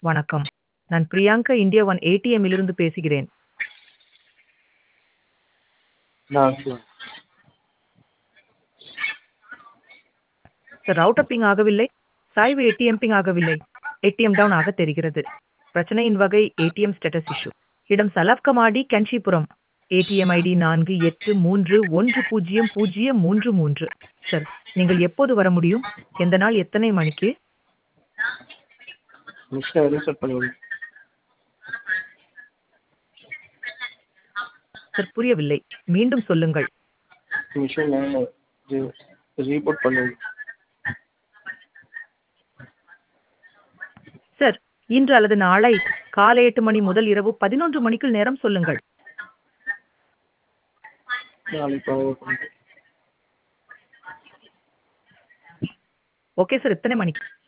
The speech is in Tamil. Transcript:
வணக்கம். நான் பிரியங்கா இந்தியா ஒன் ஏடிஎம் இலிருந்து பேசுகிறேன். நான் சார். சார் ரவுட்டர் பிங் ஆகவில்லை. சாய்வு ஏடிஎம் பிங் ஆகவில்லை. ஏடிஎம் டவுன் ஆக தெரிகிறது. பிரச்சனையின் வகை ஏடிஎம் ஸ்டேட்டஸ் இஷ்யூ. இடம் சலப்கமாடி கன்ஷிபுரம். ஏடிஎம் ஐடி நான்கு எட்டு மூன்று ஒன்று பூஜ்ஜியம் பூஜ்ஜியம் மூன்று மூன்று. சார் நீங்கள் எப்போது வர முடியும்? எந்த நாள் எத்தனை மணிக்கு? மிஷினை ரீசெட் பண்ணி விடுங்க. சார் புரியவில்லை. மீண்டும் சொல்லுங்கள். மிஷினை ரீ ரீபூட் பண்ணி விடுங்க. சார் இன்று அல்லது நாளை காலை 8 மணி முதல் இரவு 11 மணிக்குள் நேரம் சொல்லுங்கள். நாளைக்கு காலையில பண்ணுறேன். ஓகே சார் எத்தனை மணிக்கு?